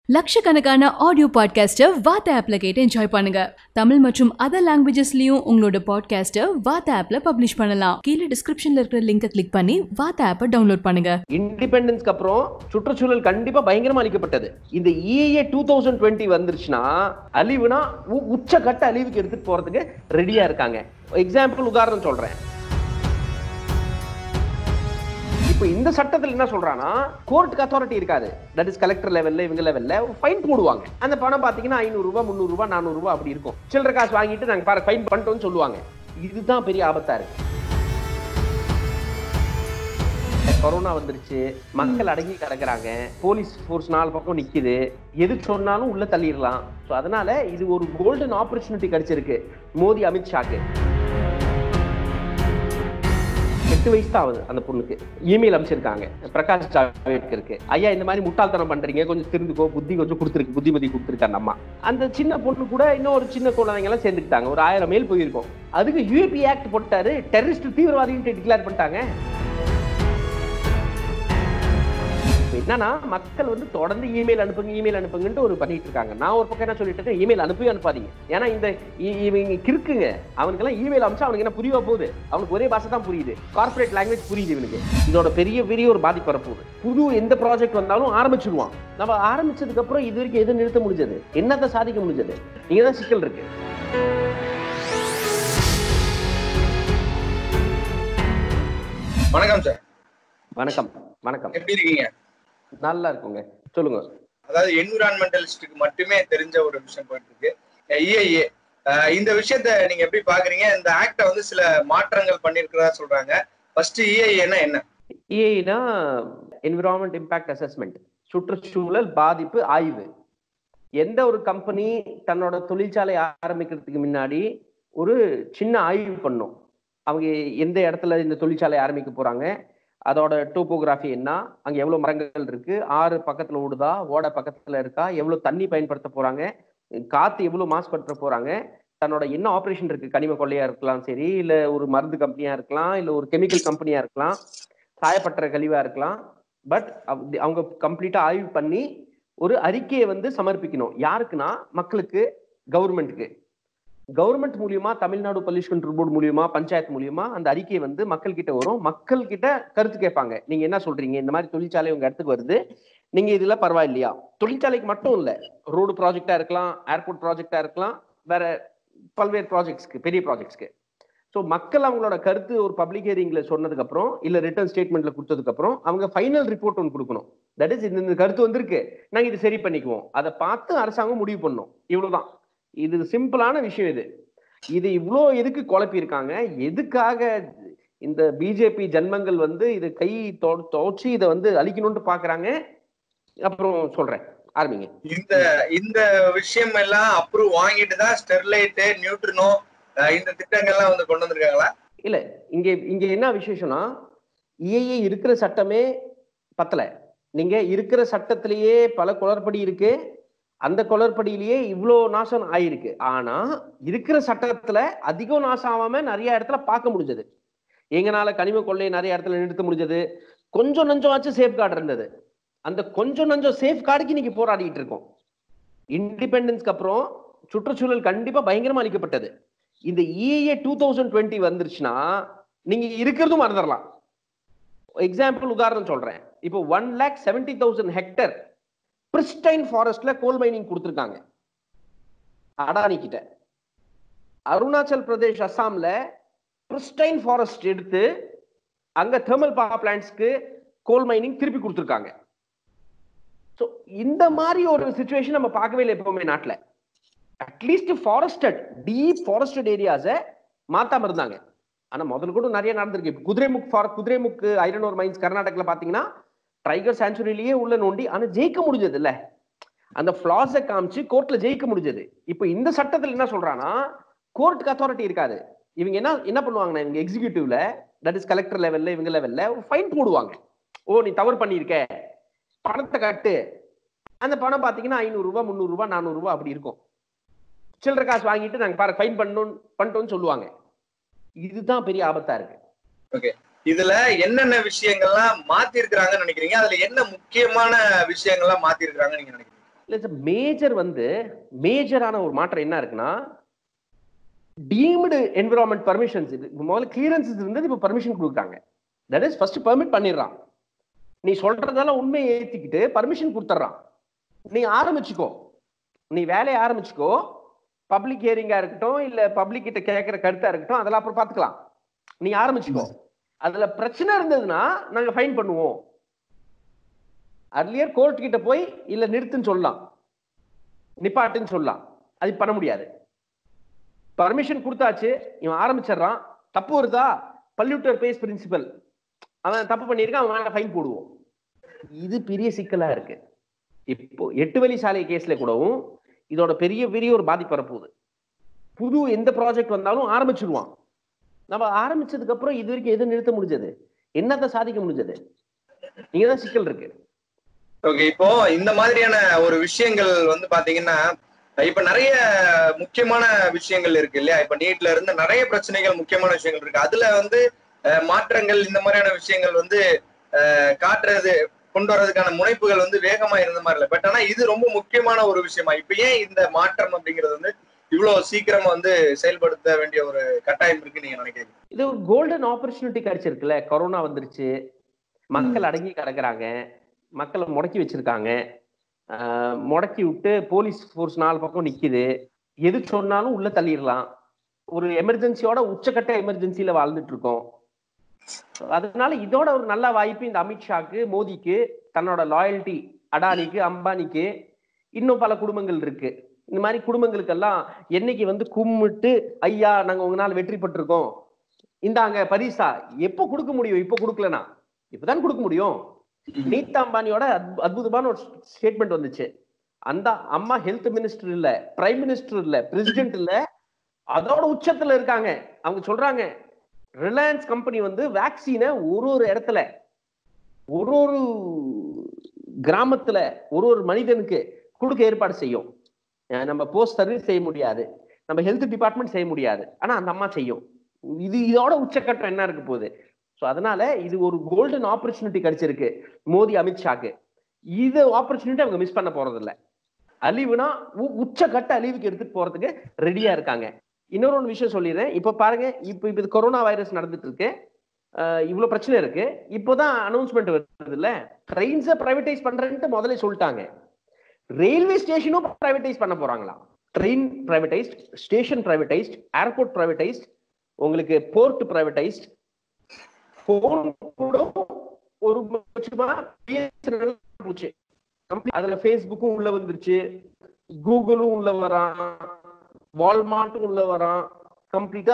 லட்சக்கணக்கான ஆடியோ பாட்காஸ்ட்டை வாத்த ஆப்ல கேட்டு என்ஜாய் பண்ணுங்க தமிழ் மற்றும் அதர் லாங்குவேஜஸ்லயும் உங்களோட பாட்காஸ்ட்டை வாத்த ஆப்ல பப்ளிஷ் பண்ணலாம் கீழே டிஸ்கிரிப்ஷன்ல இருக்கிற லிங்கை கிளிக் பண்ணி வாத்த ஆப்பை டவுன்லோட் பண்ணுங்க இண்டிபெண்டன்ஸ்க்கு அப்புறம் சுற்றுச்சூழல் கண்டிப்பா பயங்கரமா அளிக்கப்பட்டது இந்த இஏஏ டூ தௌசண்ட் டுவெண்ட்டி வந்துருச்சுன்னா அழிவுனா உ- உச்சக்கட்ட அழிவுக்கு எடுத்துட்டு போறதுக்கு ரெடியா இருக்காங்க எக்ஸாம்பிள் உதாரணம் சொல்றேன் இப்போ இந்த சட்டத்துல என்ன சொல்றானா கோர்ட்டுக்கு அத்தாரிட்டி இருக்காது தட் இஸ் கலெக்டர் லெவல்ல இவங்க லெவல்ல ஃபைன் போடுவாங்க அந்த பணம் பாத்தீங்கன்னா ஐநூறு ரூபாய் முந்நூறு ரூபாய் நானூறு ரூபாய் அப்படி இருக்கும் சில்லற காசு வாங்கிட்டு நாங்க பாரு ஃபைன் பண்ணிட்டோம்னு சொல்லுவாங்க இதுதான் பெரிய ஆபத்தா இருக்கு கொரோனா வந்துருச்சு மக்கள் அடங்கி கிடக்குறாங்க போலீஸ் ஃபோர்ஸ் நாலு பக்கம் நிக்குது எது சொன்னாலும் உள்ள தள்ளிடலாம் ஸோ அதனால இது ஒரு கோல்டன் ஆப்பர்ச்சுனிட்டி கிடைச்சிருக்கு மோடி அமித்ஷாக்கு எட்டு வயசு தான் ஆகுது அந்த பொண்ணுக்கு இமெயில் அனுப்பிச்சிருக்காங்க பிரகாஷ் ஜாவேட்கருக்கு ஐயா இந்த மாதிரி முட்டாள்தனம் பண்றீங்க கொஞ்சம் திருந்துக்கோ புத்தி கொஞ்சம் கொடுத்துருக்கு புத்திமதி கொடுத்துருக்கு அந்த அம்மா அந்த சின்ன பொண்ணு கூட இன்னும் ஒரு சின்ன குழந்தைங்க எல்லாம் சேர்ந்துக்கிட்டாங்க ஒரு ஆயிரம் மேல் போயிருக்கும் அதுக்கு யூஏபி ஆக்ட் போட்டாரு டெரரிஸ்ட் தீவிரவாதின்ட்டு டிக்ளேர் பண்ணிட்டாங்க இப்ப என்னன்னா மக்கள் வந்து தொடர்ந்து இமெயில் அனுப்புங்க இமெயில் அனுப்புங்கன்ட்டு ஒரு பண்ணிட்டு இருக்காங்க நான் ஒரு பக்கம் என்ன சொல்லிட்டு இருக்கேன் இமெயில் அனுப்பவே அனுப்பாதீங்க ஏன்னா இந்த இ- இவங்க கிறுக்குங்க அவனுக்கெல்லாம் இமெயில் அனுப்பிச்சா அவனுக்கு என்ன புரியவா போகுது அவனுக்கு ஒரே பாஷை தான் புரியுது கார்ப்பரேட் லாங்குவேஜ் புரியுது இவனுக்கு இதோட பெரிய பெரிய ஒரு பாதிப்பு வரப்போகுது புது எந்த ப்ராஜெக்ட் வந்தாலும் ஆரம்பிச்சிருவான் நம்ம ஆரம்பிச்சதுக்கு அப்புறம் இது வரைக்கும் எதை நிறுத்த முடிஞ்சது என்னத்தை சாதிக்க முடிஞ்சது இங்க தான் சிக்கல் இருக்கு வணக்கம் சார் வணக்கம் வணக்கம் எப்படி இருக்கீங்க நல்லா இருக்குங்க சொல்லுங்க அதாவது என்விரான்மெண்டலிஸ்டுக்கு மட்டுமே தெரிஞ்ச ஒரு விஷயம் போயிட்டு இருக்கு இஐஏ இந்த விஷயத்த நீங்க எப்படி பாக்குறீங்க இந்த ஆக்ட வந்து சில மாற்றங்கள் பண்ணிருக்கிறதா சொல்றாங்க ஃபர்ஸ்ட் இஐஏனா என்ன ஏன்னா என்விரான்மெண்ட் இம்பாக்ட் அசஸ்மெண்ட் சுற்றுச்சூழல் பாதிப்பு ஆய்வு எந்த ஒரு கம்பெனி தன்னோட தொழிற்சாலை ஆரம்பிக்கிறதுக்கு முன்னாடி ஒரு சின்ன ஆய்வு பண்ணும் அவங்க எந்த இடத்துல இந்த தொழிற்சாலை ஆரம்பிக்க போறாங்க அதோட டோபோகிராஃபி என்ன அங்க எவ்வளவு மரங்கள் இருக்கு ஆறு பக்கத்துல ஓடுதா ஓடை பக்கத்துல இருக்கா எவ்வளவு தண்ணி பயன்படுத்த போறாங்க காத்து எவ்வளவு மாசுபடுத்த போறாங்க தன்னோட என்ன ஆபரேஷன் இருக்கு கனிம கொள்ளையா இருக்கலாம் சரி இல்ல ஒரு மருந்து கம்பெனியா இருக்கலாம் இல்ல ஒரு கெமிக்கல் கம்பெனியா இருக்கலாம் சாயப்பட்ட கழிவா இருக்கலாம் பட் அவங்க கம்ப்ளீட்டா ஆய்வு பண்ணி ஒரு அறிக்கையை வந்து சமர்ப்பிக்கணும் யாருக்குன்னா மக்களுக்கு கவர்மெண்ட்டுக்கு கவர்மெண்ட் மூலியமா தமிழ்நாடு பொல்யூஷன் கண்ட்ரோல் போர்டு மூலியமா பஞ்சாயத்து மூலியமா அந்த அறிக்கை வந்து மக்கள் கிட்ட வரும் மக்கள் கிட்ட கருத்து கேட்பாங்க நீங்க என்ன சொல்றீங்க இந்த மாதிரி தொழிற்சாலை உங்க இடத்துக்கு வருது நீங்க இதுல பரவாயில்லையா தொழிற்சாலைக்கு மட்டும் இல்ல ரோடு ப்ராஜெக்டா இருக்கலாம் ஏர்போர்ட் ப்ராஜெக்டா இருக்கலாம் வேற பல்வேறு ப்ராஜெக்ட்ஸ்க்கு பெரிய ப்ராஜெக்ட்ஸ்க்கு ஸோ மக்கள் அவங்களோட கருத்து ஒரு பப்ளிக் ஹியரிங்ல சொன்னதுக்கு அப்புறம் இல்ல ரிட்டர்ன் ஸ்டேட்மெண்ட்ல கொடுத்ததுக்கு அப்புறம் அவங்க ஃபைனல் ரிப்போர்ட் ஒன்று கொடுக்கணும் தட் இஸ் இந்த இந்த கருத்து வந்திருக்கு நாங்க இது சரி பண்ணிக்குவோம் அதை பார்த்து அரசாங்கம் முடிவு பண்ணும் இவ்வளவுதான் இது சிம்பிளான விஷயம் இது இது இவ்வளோ எதுக்கு குழப்பி இருக்காங்க எதுக்காக இந்த பிஜேபி ஜன்மங்கள் வந்து இது கை துவச்சி இதை வந்து அழிக்கணும்னு பாக்குறாங்க அப்புறம் சொல்றேன் ஆரம்பிங்க இந்த இந்த விஷயம் எல்லாம் அப்ரூவ் வாங்கிட்டு தான் ஸ்டெர்லைட் நியூட்ரினோ இந்த திட்டங்கள்லாம் வந்து கொண்டு வந்திருக்காங்களா இல்ல இங்க இங்க என்ன விசேஷம்னா ஏஏ இருக்கிற சட்டமே பத்தல நீங்க இருக்கிற சட்டத்திலேயே பல குளறுபடி இருக்கு அந்த குளறுபடியிலேயே இவ்வளோ நாசம் ஆயிருக்கு ஆனா இருக்கிற சட்டத்துல அதிகம் நாசம் ஆகாம நிறைய இடத்துல பார்க்க முடிஞ்சது எங்கனால கனிம கொள்ளையை நிறைய இடத்துல நிறுத்த முடிஞ்சது கொஞ்சம் நஞ்சம் ஆச்சு சேஃப் கார்டு இருந்தது அந்த கொஞ்சம் நஞ்சம் சேஃப் கார்டுக்கு இன்னைக்கு போராடிட்டு இருக்கோம் இண்டிபெண்டன்ஸ்க்கு அப்புறம் சுற்றுச்சூழல் கண்டிப்பா பயங்கரமா அளிக்கப்பட்டது இந்த இஏஏ டூ தௌசண்ட் டுவெண்ட்டி வந்துருச்சுன்னா நீங்க இருக்கிறதும் மறந்துடலாம் எக்ஸாம்பிள் உதாரணம் சொல்றேன் இப்போ one lakh seventy thousand hectare pristine ஃபாரஸ்ட்ல கோல் மைனிங் கொடுத்துருக்காங்க அடானி கிட்ட அருணாச்சல் பிரதேஷ் அஸ்ஸாம்ல பிரிஸ்டைன் ஃபாரஸ்ட் எடுத்து அங்க தெர்மல் பவர் பிளான்ட்ஸ்க்கு கோல் மைனிங் திருப்பி கொடுத்துருக்காங்க ஸோ இந்த மாதிரி ஒரு சுச்சுவேஷன் நம்ம பார்க்கவே இல்லை எப்பவுமே நாட்டில் அட்லீஸ்ட் ஃபாரஸ்டட் டீப் ஃபாரஸ்டட் ஏரியாஸை மாத்தாம இருந்தாங்க ஆனா முதல்ல கூட நிறைய நடந்திருக்கு இப்போ Kudremukh for Kudremukh iron ore mines கர்நாடகாவில் பார்த்தீங்கன்னா டைகர் சான்ச்சுரியிலேயே உள்ள நோண்டி ஆனா ஜெயிக்க முடிஞ்சது இல்ல அந்த ஃபிளாஸை காமிச்சு கோர்ட்ல ஜெயிக்க முடிஞ்சது இப்போ இந்த சட்டத்துல என்ன சொல்றான்னா கோர்ட்டுக்கு அத்தாரிட்டி இருக்காது இவங்க என்ன என்ன பண்ணுவாங்கன்னா இவங்க எக்ஸிகியூட்டிவ்ல தட் இஸ் கலெக்டர் லெவல்ல இவங்க லெவல்ல ஃபைன் போடுவாங்க ஓ நீ தவறு பண்ணியிருக்க பணத்தை கட்டு அந்த பணம் பாத்தீங்கன்னா ஐநூறு ரூபாய் முந்நூறு ரூபாய் நானூறு ரூபாய் அப்படி இருக்கும் சில்லற காசு வாங்கிட்டு நாங்க பாரு ஃபைன் பண்ணணும் பண்ணிட்டோம்னு சொல்லுவாங்க இதுதான் பெரிய ஆபத்தா இருக்கு இதுல என்னென்ன விஷயங்கள்லாம் மாத்தி இருக்கிறாங்கன்னு நினைக்கிறீங்க அதுல என்ன முக்கியமான விஷயங்கள்லாம் மாத்தி இருக்கிறாங்கன்னு நீங்க நினைக்கிறீங்க மேஜர் வந்து மேஜரான ஒரு மாற்றம் என்ன இருக்குன்னா டீம்டு என்விரான்மெண்ட் பர்மிஷன்ஸ் இது முதல்ல கிளியரன்சஸ் இருந்தது இப்போ பர்மிஷன் கொடுக்குறாங்க தட் இஸ் ஃபர்ஸ்ட் பெர்மிட் பண்ணிடுறான் நீ சொல்றதெல்லாம் உண்மையை ஏத்திக்கிட்டு பர்மிஷன் கொடுத்துட்றான் நீ ஆரம்பிச்சுக்கோ நீ வேலையை ஆரம்பிச்சுக்கோ பப்ளிக் ஹியரிங்கா இருக்கட்டும் இல்ல பப்ளிக் கிட்ட கேட்கிற கருத்தா இருக்கட்டும் அதெல்லாம் அப்புறம் பாத்துக்கலாம் நீ ஆரம்பிச்சுக்கோ அதுல பிரச்சனை இருந்ததுன்னா நாங்க ஃபைன் பண்ணுவோம் அர்லியர் கோர்ட் கிட்ட போய் இல்ல நிறுத்துன்னு சொல்லலாம் நிப்பாட்டுன்னு சொல்லலாம் அது பண்ண முடியாது பர்மிஷன் கொடுத்தாச்சு இவன் ஆரம்பிச்சிடுறான் தப்பு வருதா பல்யூட்டர் பேஸ் பிரின்சிபல் அவன் தப்பு பண்ணியிருக்கான் அவன் மேல ஃபைன் போடுவோம் இது பெரிய சிக்கலா இருக்கு இப்போ எட்டு வழி சாலை கேஸ்ல கூடவும் இதோட பெரிய பெரிய ஒரு பாதிப்பு வரப்போகுது புது எந்த ப்ராஜெக்ட் வந்தாலும் ஆரம்பிச்சிருவான் நம்ம ஆரம்பிச்சதுக்கு அப்புறம் இது வரைக்கும் எது நிறுத்த முடிஞ்சது என்னத்தை சாதிக்க முடிஞ்சது இங்கதான் சிக்கல் இருக்கு ஓகே இப்போ இந்த மாதிரியான ஒரு விஷயங்கள் வந்து பாத்தீங்கன்னா இப்ப நிறைய முக்கியமான விஷயங்கள் இருக்கு இல்லையா இப்ப நீட்ல இருந்து நிறைய பிரச்சனைகள் முக்கியமான விஷயங்கள் இருக்கு அதுல வந்து அஹ், மாற்றங்கள் இந்த மாதிரியான விஷயங்கள் வந்து அஹ், காட்டுறது கொண்டு வர்றதுக்கான முனைப்புகள் வந்து வேகமா இருந்த மாதிரி இல்லை பட் ஆனா இது ரொம்ப முக்கியமான ஒரு விஷயமா இப்ப ஏன் இந்த மாற்றம் அப்படிங்கிறது வந்து இவ்வளவு சீக்கிரமா வந்து செயல்படுத்த வேண்டிய ஒரு கட்டாயம் இருக்கு நீங்க நினைக்கிறீங்க இது ஒரு கோல்டன் ஆப்பர்ச்சுனிட்டி கிடைச்சிருக்குல்ல கொரோனா வந்துருச்சு மக்கள் அடங்கி கிடக்குறாங்க மக்களை முடக்கி வச்சிருக்காங்க ஆஹ் முடக்கி விட்டு போலீஸ் ஃபோர்ஸ் நாலு பக்கம் நிக்குது எது சொன்னாலும் உள்ள தள்ளிடலாம் ஒரு எமர்ஜென்சியோட உச்சக்கட்ட எமர்ஜென்சில வாழ்ந்துட்டு இருக்கோம் அதனால இதோட ஒரு நல்ல வாய்ப்பு இந்த அமித்ஷாக்கு மோடிக்கு தன்னோட லாயல்ட்டி அடானிக்கு அம்பானிக்கு இன்னும் பல குடும்பங்கள் இருக்கு இந்த மாதிரி குடும்பங்களுக்கெல்லாம் என்னைக்கு வந்து கும்பிட்டு ஐயா நாங்க உங்களால வெற்றி பெற்றிருக்கோம் இந்தாங்க பரிசா எப்போ கொடுக்க முடியும் இப்போ கொடுக்கலனா இப்பதான் கொடுக்க முடியும் நீதா அம்பானியோட அற்பு- அற்புதமான ஒரு ஸ்டேட்மெண்ட் வந்துச்சு அந்த அம்மா ஹெல்த் மினிஸ்டர் இல்ல பிரைம் மினிஸ்டர் இல்ல பிரசிடென்ட் இல்ல அதோட உச்சத்துல இருக்காங்க அவங்க சொல்றாங்க ரிலையன்ஸ் கம்பெனி வந்து வேக்சினை ஒரு ஒரு இடத்துல ஒரு ஒரு கிராமத்துல ஒரு ஒரு மனிதனுக்கு கொடுக்க ஏற்பாடு செய்யும் அஹ் நம்ம போஸ்ட் சர்வீஸ் செய்ய முடியாது நம்ம ஹெல்த் டிபார்ட்மெண்ட் செய்ய முடியாது ஆனா அந்த அம்மா செய்யும் இது இதோட உச்சக்கட்டம் என்ன இருக்க போகுது ஸோ அதனால இது ஒரு கோல்டன் ஆப்பர்ச்சுனிட்டி கிடைச்சிருக்கு மோடி அமித்ஷாக்கு இது ஆப்பர்ச்சுனிட்டி அவங்க மிஸ் பண்ண போறது இல்ல அழிவுனா உ- உச்சக்கட்ட அழிவுக்கு எடுத்துட்டு போறதுக்கு ரெடியா இருக்காங்க இன்னொரு ஒரு விஷயம் சொல்லிடுறேன் இப்ப பாருங்க இப்போ இப்போ இது கொரோனா வைரஸ் நடந்துட்டு இருக்கு அஹ் இவ்வளவு பிரச்சனை இருக்கு இப்போதான் அனௌன்ஸ்மெண்ட் வருது இல்ல ட்ரெயின்ஸை பிரைவேடைஸ் பண்றேன்ட்டு முதல்ல சொல்லிட்டாங்க ரயில்வே ஸ்டேஷனும் பிரைவேடைஸ் பண்ண போறாங்களாம் train privatised station privatised airport privatised உங்களுக்கு போர்ட் பிரைவேடைஸ்ட் போன் கூட ஒரு பட்சமா BSNL போச்சு Complete- அதுல ஃபேஸ்புக்கும் உள்ள வந்துருச்சு கூகுளும் உள்ள வரான் வால்மார்ட்டும் உள்ள வரான் கம்ப்ளீட்டா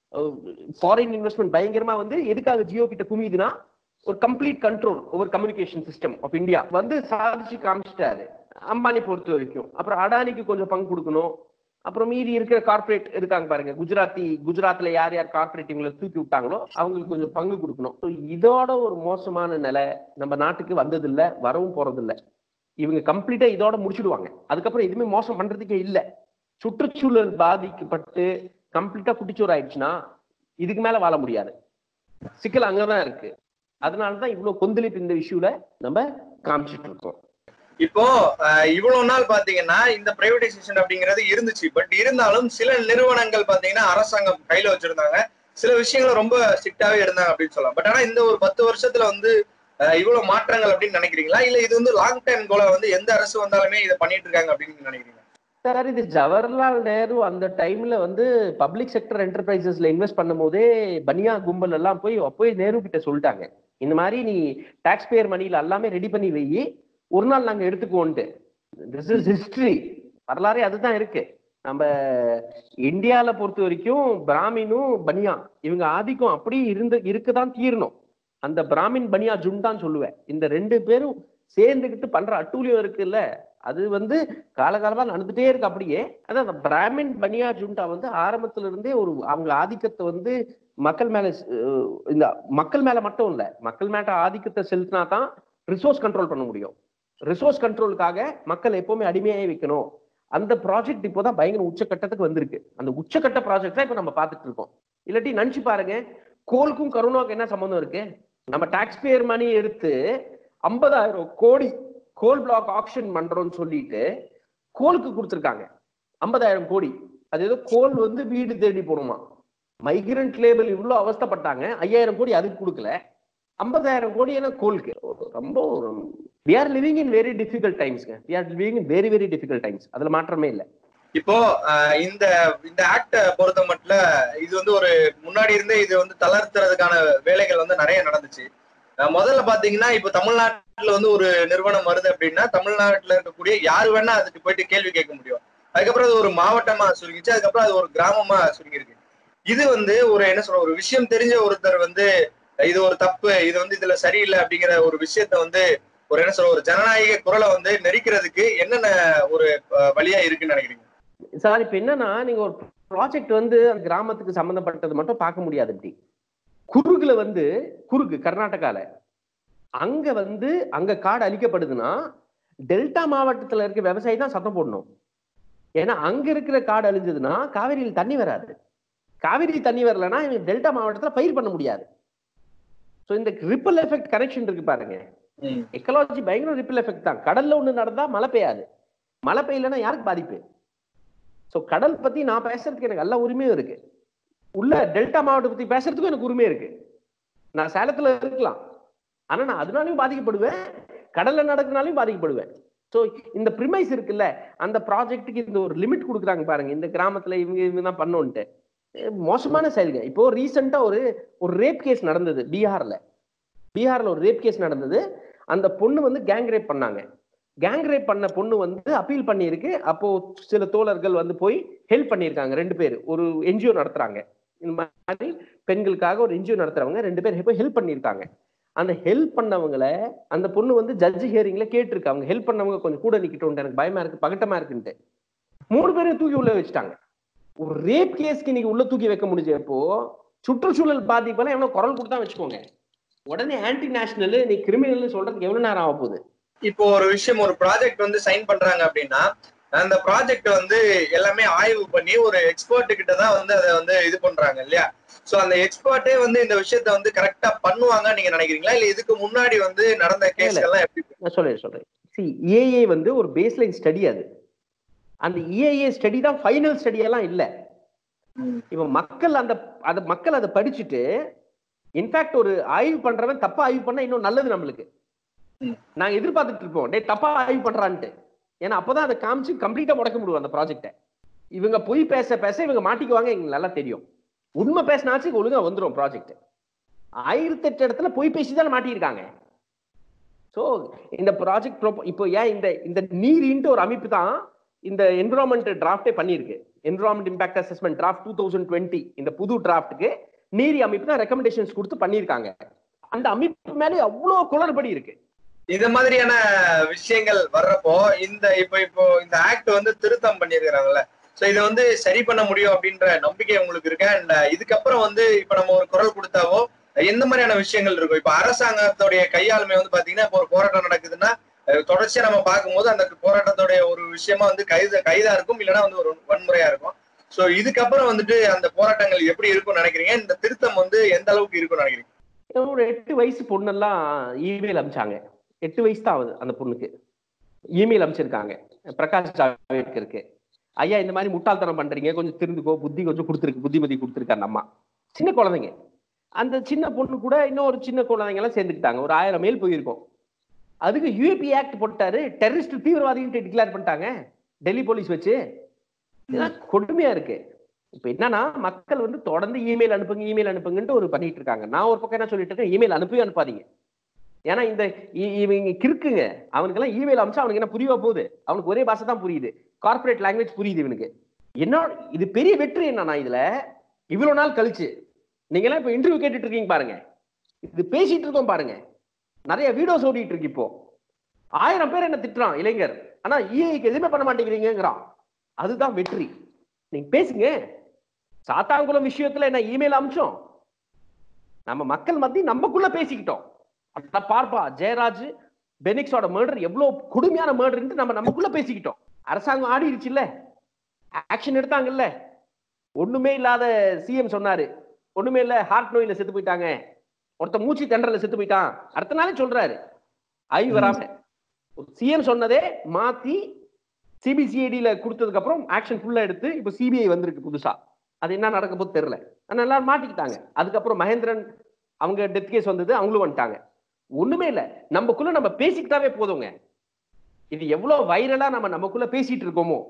ஃபாரின் இன்வெஸ்ட்மெண்ட் பயங்கரமா வந்து எதுக்காக ஜியோ கிட்ட குமியுதுன்னா ஒரு complete control over communication system of India வந்து சாதிச்சு காமிச்சிட்டாரு அம்பானி பொறுத்த வரைக்கும் அப்புறம் அடானிக்கு கொஞ்சம் பங்கு கொடுக்கணும் அப்புறம் மீதி இருக்கிற கார்ப்பரேட் இருக்காங்க பாருங்க குஜராத்தி குஜராத்ல யார் யார் கார்ப்பரேட் இவங்களை தூக்கி விட்டாங்களோ அவங்களுக்கு கொஞ்சம் பங்கு கொடுக்கணும் So இதோட ஒரு மோசமான நிலை நம்ம நாட்டுக்கு வந்ததில்ல வரவும் போறதில்ல இவங்க கம்ப்ளீட்டா இதோட முடிச்சிடுவாங்க அதுக்கப்புறம் எதுவுமே மோசம் பண்றதுக்கே இல்ல சுற்றுச்சூழல் பாதிக்கப்பட்டு கம்ப்ளீட்டா குட்டிச்சோறு ஆயிடுச்சுன்னா இதுக்கு மேல வாழ முடியாது சிக்கல் அங்கதான் இருக்கு அதனாலதான் இவ்வளவு கொந்தளிப்பு இந்த இஷ்யூல நம்ம காமிச்சிட்டு இருக்கோம் இப்போ அஹ், இவ்வளவு நாள் பாத்தீங்கன்னா இந்த பிரைவேடைசேஷன் அப்படிங்கிறது இருந்துச்சு பட் இருந்தாலும் சில நிறுவனங்கள் பாத்தீங்கன்னா அரசாங்கம் கையில வச்சிருந்தாங்க சில விஷயங்கள் ரொம்ப ஸ்ட்ரிக்டாவே இருந்தாங்க அப்படின்னு சொல்லலாம் பட் ஆனா இந்த ஒரு பத்து வருஷத்துல வந்து அஹ், இவ்வளவு மாற்றங்கள் அப்படின்னு நினைக்கிறீங்களா இல்ல இது வந்து லாங் டைம் கோலா வந்து எந்த அரசு வந்தாலுமே இதை பண்ணிட்டு இருக்காங்க அப்படின்னு நினைக்கிறீங்க சார் இது ஜவஹர்லால் நேரு அந்த டைம்ல வந்து பப்ளிக் செக்டர் என்டர்பிரைசஸ்ல இன்வெஸ்ட் பண்ணும்போதே பனியா கும்பல் எல்லாம் போய் போய் நேரு கிட்ட சொல்லிட்டாங்க இந்த மாதிரி நீ டாக்ஸ் பேயர் மணியில எல்லாமே ரெடி பண்ணி வை ஒரு நாள் நாங்க எடுத்துக்குவோன்ட்டு திஸ் இஸ் ஹிஸ்டரி வரலாறே அதுதான் இருக்கு நம்ம இந்தியால பொறுத்த வரைக்கும் பிராமினும் பனியா இவங்க ஆதிக்கம் அப்படி இருந்து இருக்கதான் தீரணும் அந்த பிராமின் பனியா ஜுண்டான்னு சொல்லுவேன் இந்த ரெண்டு பேரும் சேர்ந்துக்கிட்டு பண்ற அட்டூழியம் இருக்குல்ல அது வந்து காலகாலமா நடந்துட்டே இருக்கு அப்படியே அதான் அந்த பிராமின் பனியா ஜுண்டா வந்து ஆரம்பத்துல இருந்தே ஒரு அவங்க ஆதிக்கத்தை வந்து மக்கள் மேல அஹ், இந்த மக்கள் மேல மட்டும் இல்ல மக்கள் மேல ஆதிக்கத்தை செலுத்தினா தான் ரிசோர்ஸ் கண்ட்ரோல் பண்ண முடியும் ரிசோர்ஸ் கண்ட்ரோலுக்காக மக்கள் எப்பவுமே அடிமையாயே வைக்கணும் அந்த ப்ராஜெக்ட் இப்போதான் பயங்கர உச்சக்கட்டத்துக்கு வந்திருக்கு அந்த உச்சக்கட்ட ப்ராஜெக்ட் தான் இப்ப நம்ம பார்த்துட்டு இருக்கோம் இல்லாட்டி நினைச்சு பாருங்க கோலுக்கும் கருணாவுக்கும் என்ன சம்பந்தம் இருக்கு நம்ம டாக்ஸ் பேயர் மணி எடுத்து ஐம்பதாயிரம் கோடி கோல் பிளாக் ஆக்ஷன் பண்றோம்னு சொல்லிட்டு கோலுக்கு கொடுத்துருக்காங்க ஐம்பதாயிரம் கோடி அது ஏதோ கோல் வந்து வீடு தேடி போகணுமா மைக்ரண்ட் லேபிள் இவ்வளோ அவஸ்தைப்பட்டாங்க ஐயாயிரம் கோடி அதுக்கு கொடுக்கல ஐம்பதாயிரம் கோடி என்ன கோலுக்கு ரொம்ப we are living in very difficult டைம்ஸ்ங்க we are living in very very difficult times அதுல மாற்றமே இல்லை இப்போ அஹ், இந்த இந்த ஆக்ட பொறுத்த மட்டும் இது வந்து ஒரு முன்னாடி இருந்தே இது வந்து தளர்த்துறதுக்கான வேலைகள் வந்து நிறைய நடந்துச்சு அஹ், முதல்ல பாத்தீங்கன்னா இப்போ தமிழ்நாட்டுல வந்து ஒரு நிறுவனம் வருது அப்படின்னா தமிழ்நாட்டுல இருக்கக்கூடிய யாரு வேணா அதுக்கு போயிட்டு கேள்வி கேட்க முடியும் அதுக்கப்புறம் அது ஒரு மாவட்டமா சுருங்கிச்சு அதுக்கப்புறம் அது ஒரு கிராமமா சுருங்கிருக்கு இது வந்து ஒரு என்ன சொல்ற ஒரு விஷயம் தெரிஞ்ச ஒருத்தர் வந்து இது ஒரு தப்பு இது வந்து இதுல சரியில்லை அப்படிங்கிற ஒரு விஷயத்த வந்து ஒரு என்ன சொல்ற ஒரு ஜனநாயக குரலை வந்து நெரிக்கிறதுக்கு என்னென்ன ஒரு அஹ், வழியா இருக்குன்னு நினைக்கிறீங்க சார் இப்ப என்னன்னா நீங்க ஒரு ப்ராஜெக்ட் வந்து அந்த கிராமத்துக்கு சம்பந்தப்பட்டது மட்டும் பார்க்க முடியாது இப்படி குறுகுல வந்து குறுகு கர்நாடகால அங்க வந்து அங்க காடு அழிக்கப்படுதுன்னா டெல்டா மாவட்டத்துல இருக்க விவசாயி தான் சத்தம் போடணும் ஏன்னா அங்க இருக்கிற காடு அழிஞ்சதுன்னா காவிரியில் தண்ணி வராது காவிரி தண்ணி வரலன்னா இவங்க டெல்டா மாவட்டத்துல பயிர் பண்ண முடியாது ஸோ இந்த ரிப்பல் எஃபெக்ட் கனெக்ஷன் இருக்கு பாருங்க ம். எக்கலாஜி பயங்கர ரிப்பல் எஃபெக்ட் தான் கடல்ல ஒண்ணு நடந்தா மழை பெய்யாது மழை பெய்யலன்னா யாருக்கு பாதிப்பு ஸோ கடல் பத்தி நான் பேசுறதுக்கு எனக்கு எல்லா உரிமையும் இருக்கு உள்ள டெல்டா மாவட்டத்தை பத்தி பேசுறதுக்கும் எனக்கு உரிமை இருக்கு நான் சேலத்துல இருக்கலாம் ஆனா நான் அதனாலையும் பாதிக்கப்படுவேன் கடல்ல நடக்குனாலையும் பாதிக்கப்படுவேன் ஸோ இந்த ப்ரிமைஸ் இருக்குல்ல அந்த ப்ராஜெக்ட்டுக்கு இந்த ஒரு லிமிட் கொடுக்குறாங்க பாருங்க இந்த கிராமத்துல இவங்க இவங்க தான் பண்ணோன்ட்டு அஹ் மோசமான செயல்கள் இப்போ ரீசெண்டா ஒரு ஒரு ரேப் கேஸ் நடந்தது பீகார்ல பீகார்ல ஒரு ரேப் கேஸ் நடந்தது அந்த பொண்ணு வந்து கேங் ரேப் பண்ணாங்க கேங் ரேப் பண்ண பொண்ணு வந்து அப்பீல் பண்ணியிருக்கு அப்போ சில தோழர்கள் வந்து போய் ஹெல்ப் பண்ணியிருக்காங்க ரெண்டு பேர் ஒரு என்ஜிஓ நடத்துறாங்க இந்த மாதிரி பெண்களுக்காக ஒரு என்ஜிஓ நடத்துறவங்க ரெண்டு பேர் போய் ஹெல்ப் பண்ணியிருக்காங்க அந்த ஹெல்ப் பண்ணவங்களை அந்த பொண்ணு வந்து ஜட்ஜ் ஹியரிங்ல கேட்டிருக்கு அவங்க ஹெல்ப் பண்ணவங்க கொஞ்சம் கூட நிக்கட்டும் எனக்கு பயமா இருக்கு பகட்டமா இருக்குன்ட்டு மூணு பேரையும் தூக்கி உள்ள வச்சுட்டாங்க ஒரு ரேப் கேஸ்க்கு நீங்க உள்ள தூக்கி வைக்க முடிஞ்சப்போ சுற்றுச்சூழல் பாதிப்பெல்லாம் எவ்வளவு குரல் கொடுத்தா வச்சுக்கோங்க உடனே ஆன்டி நேஷனல் நீ கிரிமினல் சொல்றதுக்கு எவ்வளவு நேரம் ஆக போகுது இப்போ ஒரு விஷயம் ஒரு ப்ராஜெக்ட் வந்து சைன் பண்றாங்க அப்படின்னா அந்த ப்ராஜெக்ட் வந்து எல்லாமே ஆய்வு பண்ணி ஒரு எக்ஸ்பர்ட் கிட்ட தான் வந்து அதை வந்து இது பண்றாங்க இல்லையா சோ அந்த எக்ஸ்பர்ட்டே வந்து இந்த விஷயத்த வந்து கரெக்டா பண்ணுவாங்க நீங்க நினைக்கிறீங்களா இல்ல இதுக்கு முன்னாடி வந்து நடந்த கேஸ்கள்லாம் எப்படி நான் சொல்றேன் சொல்றேன் சி ஏஏ வந்து ஒரு பேஸ்லைன் ஸ்டடி அது அந்த ஏஏ ஸ்டடி தான் ஃபைனல் ஸ்டடி எல்லாம் இல்ல ம். இப்ப மக்கள் அந்த அத மக்கள் அதை படிச்சுட்டு இன்ஃபேக்ட் ஒரு ஆய்வு பண்றவன் தப்பா ஆய்வு பண்ணா இன்னும் நல்லது நம்மளுக்கு ம். நாங்க எதிர்பார்த்துட்டு இருப்போம் டேய் தப்பா ஆய்வு பண்றான்ட்டு ஏன்னா அப்பதான் அதை காமிச்சு கம்ப்ளீட்டா முடக்க முடியும் அந்த ப்ராஜெக்ட்டை இவங்க பொய் பேச பேச இவங்க மாட்டிக்குவாங்க எங்களுக்கு நல்லா தெரியும் உண்மை பேசினாச்சு ஒழுங்கா வந்துரும் ப்ராஜெக்ட் ஆயிரத்தெட்டு இடத்துல பொய் பேசி தான் மாட்டியிருக்காங்க ஸோ இந்த ப்ராஜெக்ட் இப்போ ஏன் இந்த இந்த நீரின்ட்டு ஒரு அமைப்பு தான் இந்த என்விரான்மெண்ட் டிராஃப்டே பண்ணியிருக்கு environment impact assessment draft two thousand twenty இந்த புது டிராஃப்ட்டுக்கு நீரி அமைப்பு தான் ரெக்கமெண்டேஷன்ஸ் கொடுத்து பண்ணியிருக்காங்க அந்த அமைப்பு மேலே அவ்வளோ குளறுபடி இருக்கு இந்த மாதிரியான விஷயங்கள் வர்றப்போ இந்த இப்போ இப்போ இந்த ஆக்ட் வந்து திருத்தம் பண்ணிருக்கிறாங்கல்ல சோ இதை வந்து சரி பண்ண முடியும் அப்படின்ற நம்பிக்கை உங்களுக்கு இருக்கு அண்ட் இதுக்கப்புறம் வந்து இப்ப நம்ம ஒரு குரல் கொடுத்தாவோ எந்த மாதிரியான விஷயங்கள் இருக்கும் இப்ப அரசாங்கத்துடைய கையாளுமை வந்து பாத்தீங்கன்னா இப்போ ஒரு போராட்டம் நடக்குதுன்னா அஹ் தொடர்ச்சியா நம்ம பார்க்கும்போது அந்த போராட்டத்துடைய ஒரு விஷயமா வந்து கைது கைதா இருக்கும் இல்லைன்னா வந்து ஒரு வன்முறையா இருக்கும் சோ இதுக்கப்புறம் வந்துட்டு அந்த போராட்டங்கள் எப்படி இருக்கும்னு நினைக்கிறீங்க இந்த திருத்தம் வந்து எந்த அளவுக்கு இருக்கும்னு நினைக்கிறீங்க ஒரு எட்டு வயசு பொண்ணெல்லாம் இமெயில் அனுப்பிச்சாங்க எட்டு வயசு தான் ஆகுது அந்த பொண்ணுக்கு இமெயில் அனுப்பிச்சிருக்காங்க பிரகாஷ் ஜாவேட்கருக்கு ஐயா இந்த மாதிரி முட்டாள்தனம் பண்றீங்க கொஞ்சம் திருந்துக்கோ புத்தி கொஞ்சம் கொடுத்துருக்கு புத்திமதி கொடுத்துருக்கு அந்த அம்மா சின்ன குழந்தைங்க அந்த சின்ன பொண்ணு கூட இன்னும் ஒரு சின்ன குழந்தைங்க எல்லாம் சேர்ந்துக்கிட்டாங்க ஒரு ஆயிரம் மேல் போயிருக்கோம் அதுக்கு யூஏபி ஆக்ட் போட்டாரு டெரரிஸ்ட் தீவிரவாதின்ட்டு டிக்ளேர் பண்ணிட்டாங்க டெல்லி போலீஸ் வச்சு இதெல்லாம் கொடுமையா இருக்கு இப்ப என்னன்னா மக்கள் வந்து தொடர்ந்து இமெயில் அனுப்புங்க இமெயில் அனுப்புங்கன்ட்டு ஒரு பண்ணிட்டு இருக்காங்க நான் ஒரு பக்கம் என்ன சொல்லிட்டு இருக்கேன் இமெயில் அனுப்பவே அனுப்பாதீங்க ஏன்னா இந்த இ- இவங்க கிறுக்குங்க அவனுக்கெல்லாம் இமெயில் அனுப்பிச்சா அவனுக்கு என்ன புரியவா போகுது அவனுக்கு ஒரே பாஷை தான் புரியுது கார்ப்பரேட் லாங்குவேஜ் புரியுது இவனுக்கு என்ன இது பெரிய வெற்றி என்னன்னா இதுல இவ்வளவு நாள் கழிச்சு நீங்க எல்லாம் இப்ப இன்டர்வியூ கேட்டுட்டு இருக்கீங்க பாருங்க இது பேசிட்டு இருக்கோம் பாருங்க நிறைய வீடியோஸ் ஓடிட்டு இருக்கு இப்போ ஆயிரம் பேர் என்ன திட்டுறான் இளைஞர் ஆனா இஐக்கு எதுவுமே பண்ண மாட்டேங்கிறீங்கிறான் அதுதான் வெற்றி நீங்க பேசுங்க சாத்தாங்குளம் விஷயத்துல என்ன இமெயில் அமிச்சோம் நம்ம மக்கள் மத்தி நமக்குள்ள பேசிக்கிட்டோம் அட பார்ப்பா ஜெயராஜ் பெனிக்ஸோட மர்டர் எவ்வளவு கொடுமையான மர்டர்ன்ட்டு நம்ம நமக்குள்ள பேசிக்கிட்டோம் அரசாங்கம் ஆடிடுச்சுல்ல ஆக்ஷன் எடுத்தாங்கல்ல ஒண்ணுமே இல்லாத சிஎம் சொன்னாரு ஒண்ணுமே இல்ல ஹார்ட் நோயில செத்து போயிட்டாங்க ஒருத்த மூச்சு தென்றல செத்து போயிட்டான் அடுத்த நாளே சொல்றாரு ஆய்வு வராம சிஎம் சொன்னதே மாத்தி சிபிசிஐடியில கொடுத்ததுக்கு அப்புறம் ஆக்ஷன் ஃபுல்லா எடுத்து இப்போ சிபிஐ வந்திருக்கு புதுசா அது என்ன நடக்க போது தெரியல ஆனா எல்லாரும் மாட்டிக்கிட்டாங்க அதுக்கப்புறம் மகேந்திரன் அவங்க டெத் கேஸ் வந்தது அவங்களும் வந்துட்டாங்க ஒண்ணுமே இல்ல நமக்குள்ள நம்ம பேசிக்கிட்டாவே போதுங்க இது எவ்வளவு வைரலா நம்ம நமக்குள்ள பேசிட்டு இருக்கோமோ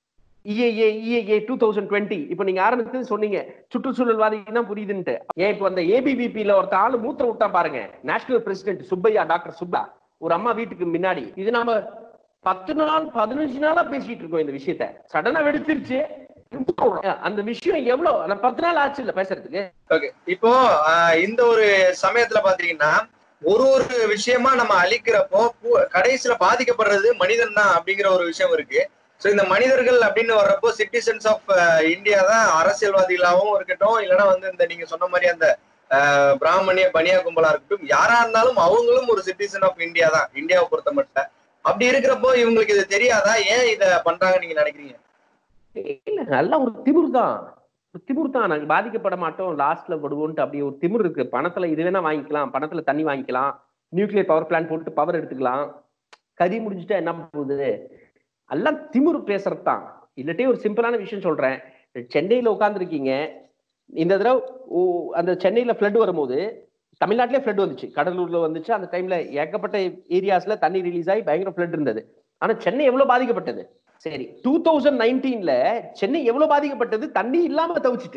EIA EIA two thousand twenty இப்போ நீங்க ஆரம்பிச்சது சொன்னீங்க சுற்றுச்சூழல்வாதி தான் புரியுதுன்ட்டு ஏன் இப்போ அந்த ஏபிபிபில ஒருத்த ஆளு மூத்திர விட்டா பாருங்க national president Subbaiah doctor Subba ஒரு அம்மா வீட்டுக்கு முன்னாடி இது நாம பத்து நாள் பதினஞ்சு நாளா பேசிட்டு இருக்கோம் இந்த விஷயத்த சடனா வெடிச்சிருச்சு அந்த விஷயம் எவ்வளவு அந்த பத்து நாள் ஆச்சு இல்ல பேசுறதுக்கு ஓகே இப்போ ஆஹ், இந்த ஒரு சமயத்துல பாத்தீங்கன்னா ஒரு ஒரு விஷயமா நம்ம அழிக்கிறப்போ பு- கடைசியில பாதிக்கப்படுறது மனிதன் தான் அப்படிங்கிற ஒரு விஷயம் இருக்கு சோ இந்த மனிதர்கள் அப்படின்னு வர்றப்போ சிட்டிசன்ஸ் ஆஃப் இந்தியா தான் அரசியல்வாதிகளாகவும் இருக்கட்டும் இல்லைன்னா வந்து இந்த நீங்க சொன்ன மாதிரி அந்த ஆஹ், பிராமணிய பனியா கும்பலா இருக்கட்டும் யாரா இருந்தாலும் அவங்களும் ஒரு சிட்டிசன் ஆஃப் இந்தியா தான் இந்தியாவை பொறுத்த மட்டும் அப்படி இருக்கிறப்போ இவங்களுக்கு இது தெரியாதா ஏன் இத பண்றாங்க நீங்க நினைக்கிறீங்க இல்ல நல்லா ஒரு திமிர் தான் ஒரு திமிர் தான் நாங்க பாதிக்கப்பட மாட்டோம் லாஸ்ட்ல படுவோம்ட்டு அப்படி ஒரு திமிர் இருக்கு பணத்துல இது வேணா வாங்கிக்கலாம் பணத்துல தண்ணி வாங்கிக்கலாம் நியூக்ளியர் பவர் பிளான்ட் போட்டு பவர் எடுத்துக்கலாம் கறி முடிஞ்சுட்டா என்ன போகுது எல்லாம் திமிரு பேசுறது தான் இல்லாட்டி ஒரு சிம்பிளான விஷயம் சொல்றேன் சென்னையில உட்காந்துருக்கீங்க இந்த தடவை ஓ- அந்த சென்னையில ஃப்ளட் வரும்போது தமிழ்நாட்டிலே ஃப்ளட் வந்துச்சு கடலூர்ல வந்துச்சு அந்த டைம்ல ஏகப்பட்ட ஏரியாஸ்ல தண்ணி ரிலீஸ் ஆகி பயங்கர ஃப்ளட் இருந்தது ஆனா சென்னை எவ்வளவு பாதிக்கப்பட்டது சரி டூ தௌசண்ட் நைன்டீன்ல சென்னை எவ்வளவு பாதிக்கப்பட்டது தண்ணி இல்லாம தவிச்சிட்டு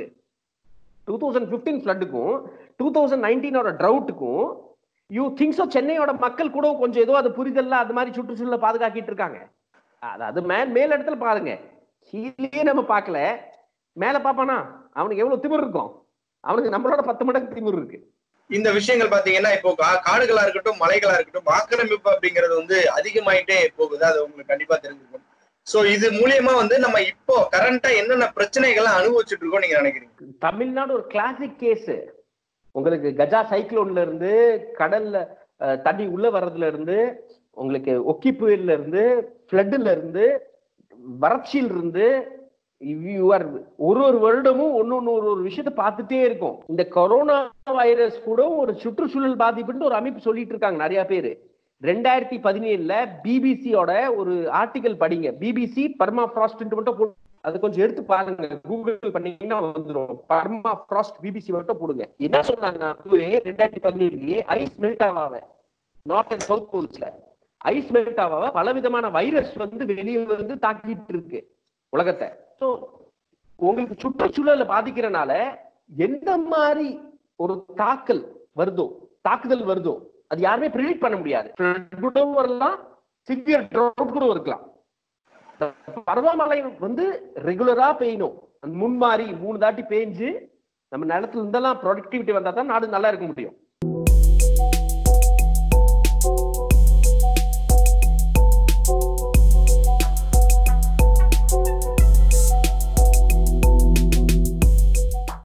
டூ தௌசண்ட் பிப்டீன் ஃப்ளட்டுக்கும் டூ தௌசண்ட் நைன்டீனோட ட்ரவுட்டுக்கும் யூ திங்க்ஸோ சென்னையோட மக்கள் கூட கொஞ்சம் ஏதோ அது புரிதல்ல அது மாதிரி சுற்றுச்சூழலை பாதுகாக்கிட்டு இருக்காங்க அது அது மே மேல் இடத்துல பாருங்க கீழே நம்ம பார்க்கல மேல பாப்பானா அவனுக்கு எவ்வளவு திமிர் இருக்கும் அவனுக்கு நம்மளோட பத்து மடங்கு திமிர் இருக்கு இந்த விஷயங்கள் பாத்தீங்கன்னா இப்போ கா- காடுகளா இருக்கட்டும் மலைகளா இருக்கட்டும் ஆக்கிரமிப்பு அப்படிங்கிறது வந்து அதிகமாயிட்டே போகுது அது உங்களுக்கு கண்டிப்பா தெரிஞ்சிருக்கும் சோ இது மூலியமா வந்து நம்ம இப்போ கரண்டா என்னென்ன பிரச்சனைகள்லாம் அனுபவிச்சுட்டு இருக்கோம் நீங்க நினைக்கிறீங்க தமிழ்நாடு ஒரு கிளாசிக் கேஸ் உங்களுக்கு கஜா சைக்ளோன்ல இருந்து கடல்ல அஹ், தண்ணி உள்ள வர்றதுல இருந்து உங்களுக்கு ஒக்கி புயல்ல இருந்து ஃப்ளட்ல இருந்து வறட்சியில இருந்து you are ஒரு ஒரு வருடமும் ஒன்னொன்னு ஒரு ஒரு விஷயத்த பார்த்துட்டே இருக்கும் இந்த கொரோனா வைரஸ் கூட ஒரு சுற்றுச்சூழல் பாதிப்புன்னு ஒரு அமைப்பு சொல்லிட்டு இருக்காங்க நிறைய பேரு ரெண்டாயிரத்தி பதினேழுல பிபிசியோட ஒரு ஆர்டிகல் படிங்க பிபிசி பர்மா ஃப்ராஸ்ட் மட்டும் போட்டு அது கொஞ்சம் எடுத்து பாருங்க கூகுள் பண்ணீங்கன்னா வந்துடும் பர்மா ஃப்ராஸ்ட் பிபிசி மட்டும் போடுங்க என்ன சொன்னாங்க ரெண்டாயிரத்தி பதினேழுலயே ஐஸ் மெல்ட் ஆவாவ நார்த் அண்ட் சவுத் போல்ஸ்ல ஐஸ் மெல்ட் ஆவாவ பல விதமான வைரஸ் வந்து வெளியே வந்து தாக்கிட்டு இருக்கு உலகத்தை ஸோ உங்களுக்கு சுற்றுச்சூழலை பாதிக்கிறனால எந்த மாதிரி ஒரு தாக்கல் வருதோ தாக்குதல் வருதோ அது யாருமே ப்ரிடிக்ட் பண்ண முடியாது Flood கூடவும் வரலாம் சிவியர் ட்ரவுட் கூட இருக்கலாம் இந்த பருவமழை வந்து ரெகுலரா பெய்யணும் அந்த முன்மாறி மூணு தாட்டி பேஞ்சு நம்ம நிலத்துல இருந்தெல்லாம் ப்ரொடக்டிவிட்டி வந்தா தான் நாடு நல்லா இருக்க முடியும்